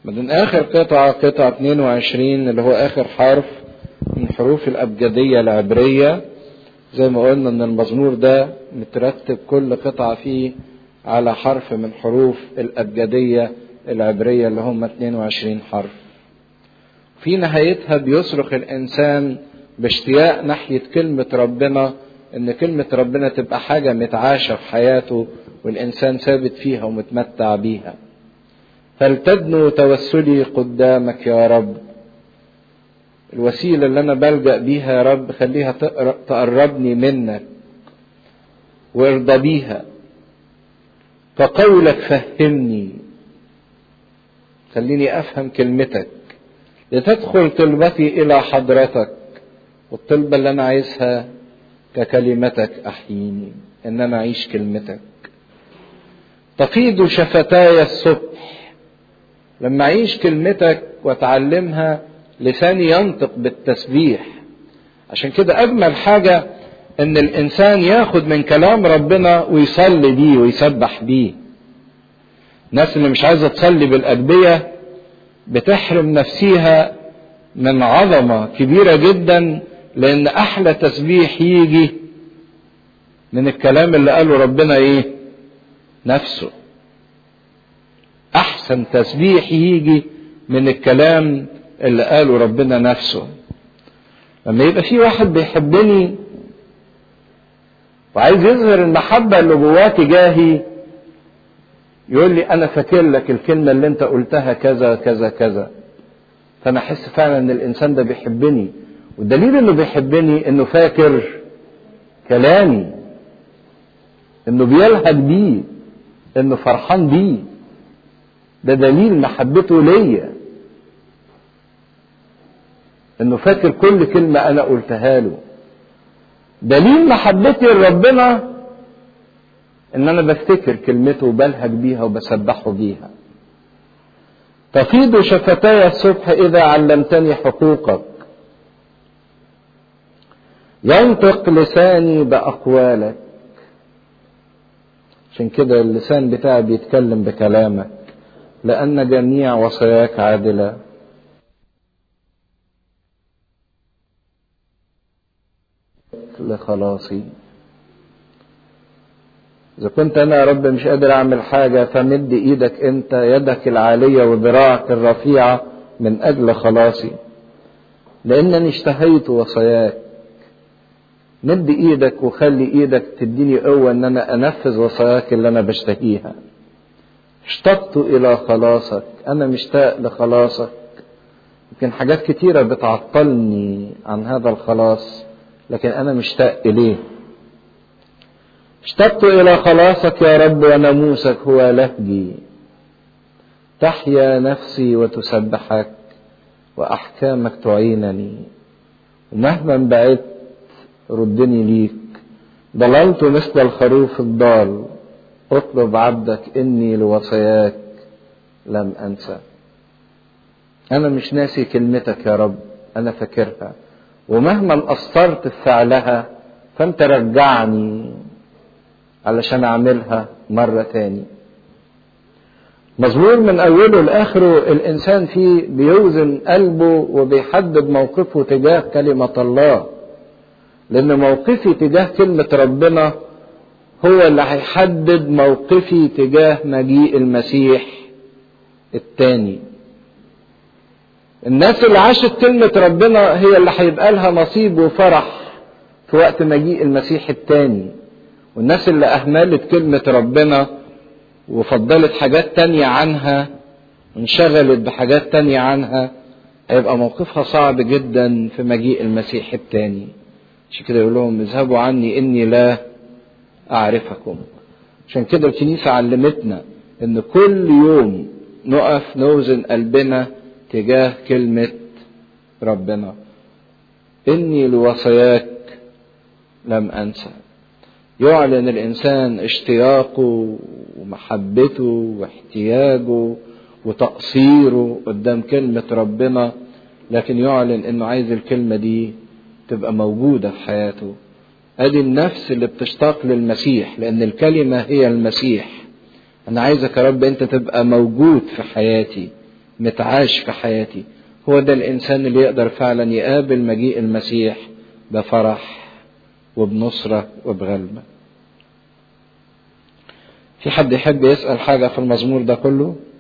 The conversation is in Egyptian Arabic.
بعدين اخر قطعة قطعة 22 اللي هو اخر حرف من حروف الابجدية العبرية زي ما قلنا ان المزمور ده مترتب كل قطعة فيه على حرف من حروف الابجدية العبرية اللي هم 22 حرف في نهايتها بيصرخ الانسان باشتياق ناحية كلمة ربنا ان كلمة ربنا تبقى حاجة متعاشة في حياته والانسان ثابت فيها ومتمتع بيها فلتدنو توسلي قدامك يا رب الوسيلة اللي أنا بلجأ بيها يا رب خليها تقربني منك وارضى بيها فقولك فهمني خليني أفهم كلمتك لتدخل طلبتي إلى حضرتك والطلبة اللي أنا عايزها ككلمتك أحييني إن أنا أعيش كلمتك تفيض شفتاي الصبح لما أعيش كلمتك وأتعلمها لساني ينطق بالتسبيح عشان كده أجمل حاجة إن الإنسان ياخد من كلام ربنا ويصلي بيه ويسبح بيه الناس اللي مش عايزة تصلي بالأدبية بتحرم نفسيها من عظمة كبيرة جدا لأن أحلى تسبيح يجي من الكلام اللي قاله ربنا إيه؟ نفسه. أحسن تسبيح يجي من الكلام اللي قاله ربنا نفسه. لما يبقى في واحد بيحبني وعايز يظهر المحبة اللي جواه تجاهي يقول لي أنا فاكر لك الكلمة اللي أنت قلتها كذا كذا كذا. فأنا أحس فعلا إن الإنسان ده بيحبني والدليل انه بيحبني انه فاكر كلامي انه بيلهج بيه انه فرحان بيه ده دليل محبته ليا انه فاكر كل كلمة انا قلتها له دليل محبتي لربنا ان انا بفتكر كلمته وبلهج بيها وبسبحه بيها تفيض شفتاي الصبح اذا علمتني حقوقك ينطق لساني بأقوالك عشان كده اللسان بتاعي بيتكلم بكلامك لأن جميع وصاياك عادلة لخلاصي إذا كنت أنا يا رب مش قادر أعمل حاجة فمد إيدك أنت يدك العالية وذراعك الرفيعة من أجل خلاصي لأنني اشتهيت وصاياك مد ايدك وخلي ايدك تديني قوة ان انا انفذ وصاياك اللي انا بشتهيها اشتقت الى خلاصك انا مشتاق لخلاصك يمكن حاجات كتيرة بتعطلني عن هذا الخلاص لكن انا مشتاق اليه اشتقت الى خلاصك يا رب وناموسك هو لهجي تحيا نفسي وتسبحك واحكامك تعينني ومهما بعدت ردني ليك ضللت مثل الخروف الضال اطلب عبدك اني لوصاياك لم انسى انا مش ناسي كلمتك يا رب انا فاكرها ومهما قصرت في فعلها فانت رجعني علشان اعملها مرة تاني مزمور من اوله لاخره الانسان فيه بيوزن قلبه وبيحدد موقفه تجاه كلمة الله لأن موقفي تجاه كلمة ربنا هو اللي هيحدد موقفي تجاه مجيء المسيح التاني. الناس اللي عاشت كلمة ربنا هي اللي هيبقى لها نصيب وفرح في وقت مجيء المسيح التاني. والناس اللي أهملت كلمة ربنا وفضلت حاجات تانية عنها وانشغلت بحاجات تانية عنها هيبقى موقفها صعب جدا في مجيء المسيح التاني. عشان كده يقول لهم اذهبوا عني اني لا اعرفكم عشان كده الكنيسه علمتنا ان كل يوم نقف نوزن قلبنا تجاه كلمه ربنا اني لوصاياك لم انسى يعلن الانسان اشتياقه ومحبته واحتياجه وتقصيره قدام كلمه ربنا لكن يعلن انه عايز الكلمه دي تبقى موجودة في حياته ادي النفس اللي بتشتاق للمسيح لان الكلمة هي المسيح انا عايزك يا رب انت تبقى موجود في حياتي متعاش في حياتي هو ده الإنسان اللي يقدر فعلا يقابل مجيء المسيح بفرح وبنصرة وبغلبة في حد يحب يسأل حاجة في المزمور ده كله؟